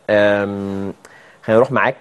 أم، خلينا نروح معاك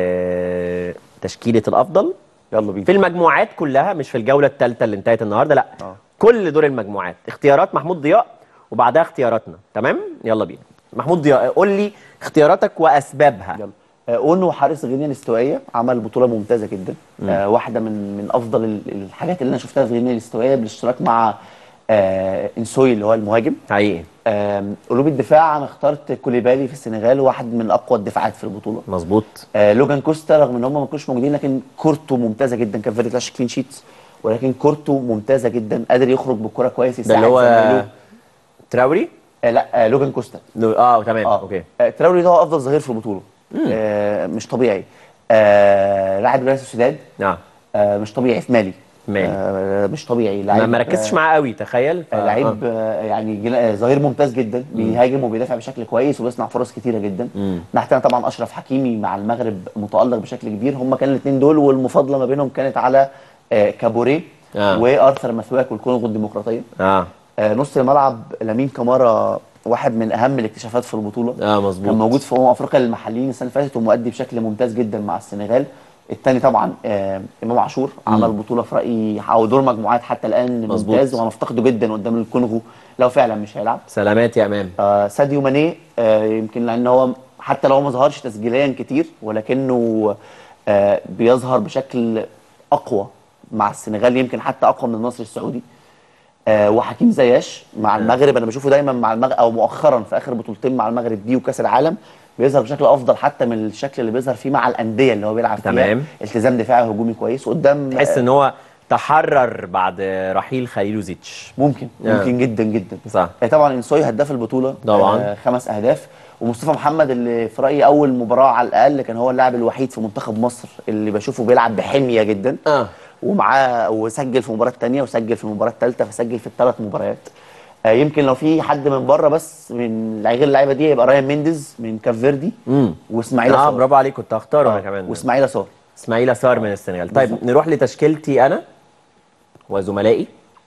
لتشكيله الافضل يلا بينا في المجموعات كلها مش في الجوله الثالثه اللي انتهت النهارده لا آه. كل دور المجموعات اختيارات محمود ضياء وبعدها اختياراتنا تمام يلا بينا محمود ضياء قول لي اختياراتك واسبابها يلا آه، اونو حارس غينيا الاستوائيه عمل بطوله ممتازه جدا آه واحده من من افضل ال- الحاجات اللي انا شفتها في غينيا الاستوائيه بالاشتراك مع آه انسوي اللي هو المهاجم حقيقي آم، قلوب الدفاع انا اخترت كوليبالي في السنغال واحد من اقوى الدفاعات في البطوله مظبوط آه لوجان كوستا رغم ان هم ما كانوش موجودين لكن كورته ممتازه جدا كان فيري طلعش كلين شيتس ولكن كورته ممتازه جدا قادر يخرج بالكره كويس ده يساعد اللي هو زمايله. تراوري آه لا آه لوجان كوستا لو- اه تمام اه اوكي آه تراوري ده هو افضل ظهير في البطوله آه مش طبيعي آه لاعب ريال سوسيداد نعم آه مش طبيعي في مالي مالي. آه مش طبيعي ما لاعب ما ركزتش معاه قوي تخيل ف- آه، لعيب آه، يعني جنا- آه، ظهير ممتاز جدا بيهاجم وبيدافع بشكل كويس وبيصنع فرص كتيره جدا ناحيه تانية طبعا اشرف حكيمي مع المغرب متالق بشكل كبير هم كانوا الاثنين دول والمفاضله ما بينهم كانت على آه، كابوريه آه. وارثر مثواك والكونغو الديمقراطيه اه آه، نص الملعب لامين كامارا واحد من اهم الاكتشافات في البطوله اه مظبوط كان موجود في امم افريقيا للمحليين السنه اللي فاتت ومؤدي بشكل ممتاز جدا مع السنغال الثاني طبعا آه امام عاشور عمل بطوله في رايي او دور مجموعات حتى الان مظبوط. ممتاز وهنفتقده جدا قدام الكونغو لو فعلا مش هيلعب سلامات يا امام آه ساديو ماني آه يمكن لان هو حتى لو ما ظهرش تسجيليا كتير ولكنه آه بيظهر بشكل اقوى مع السنغال يمكن حتى اقوى من النصر السعودي آه وحكيم زياش مع المغرب انا بشوفه دايما مع المغرب او مؤخرا في اخر بطولتين مع المغرب دي وكاس العالم بيظهر بشكل افضل حتى من الشكل اللي بيظهر فيه مع الانديه اللي هو بيلعب فيها تمام. التزام دفاعي وهجومي كويس قدام تحس ان هو تحرر بعد رحيل خليلوزيتش ممكن آه. ممكن جدا جدا صح آه، طبعا انسوي هداف البطوله طبعاً. آه خمس اهداف ومصطفى محمد اللي في رايي اول مباراه على الاقل كان هو اللاعب الوحيد في منتخب مصر اللي بشوفه بيلعب بحميه جدا اه ومعاه وسجل في المباراه الثانيه وسجل في المباراه الثالثه فسجل في الثلاث مباريات آه يمكن لو في حد من بره بس من غير اللعيبه دي يبقى رايان مينديز من كاف فيردي امم واسماعيل اه صار برافو عليك كنت هختاره انا آه، كمان واسماعيل صار اسماعيل صار من السنغال طيب بالظبط. نروح لتشكيلتي انا وزملائي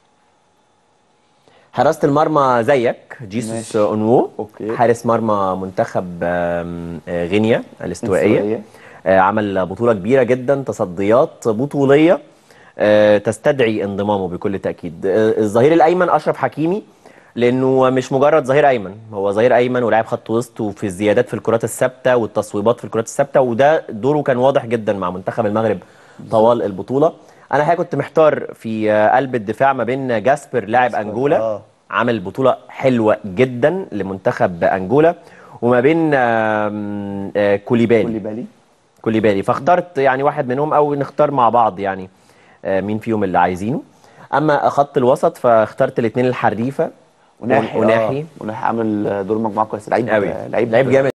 حراسة المرمى زيك جيسوس ماشي. اونوو أوكي. حارس مرمى منتخب آم، آه، غينيا الاستوائية الاستوائية. آه، عمل بطولة كبيرة جدا تصديات بطولية آه، تستدعي انضمامه بكل تأكيد آه، الظهير الأيمن أشرف حكيمي لأنه مش مجرد ظهير أيمن هو ظهير أيمن ولاعب خط وسط وفي الزيادات في الكرات الثابتة والتصويبات في الكرات الثابتة وده دوره كان واضح جدا مع منتخب المغرب طوال البطولة أنا الحقيقة كنت محتار في آه، قلب الدفاع ما بين جاسبر لاعب جاسبر، أنجولا آه. عمل بطولة حلوة جدا لمنتخب أنجولا وما بين آم، آه، كوليبالي كوليبالي كوليبالي فاخترت يعني واحد منهم او نختار مع بعض يعني آه، مين فيهم اللي عايزينه اما خط الوسط فاخترت الاثنين الحريفه وناحي وناحي آه. وناحي عامل دور مجموعه كويس لعيب قوي آه، لعيب لعيب جامد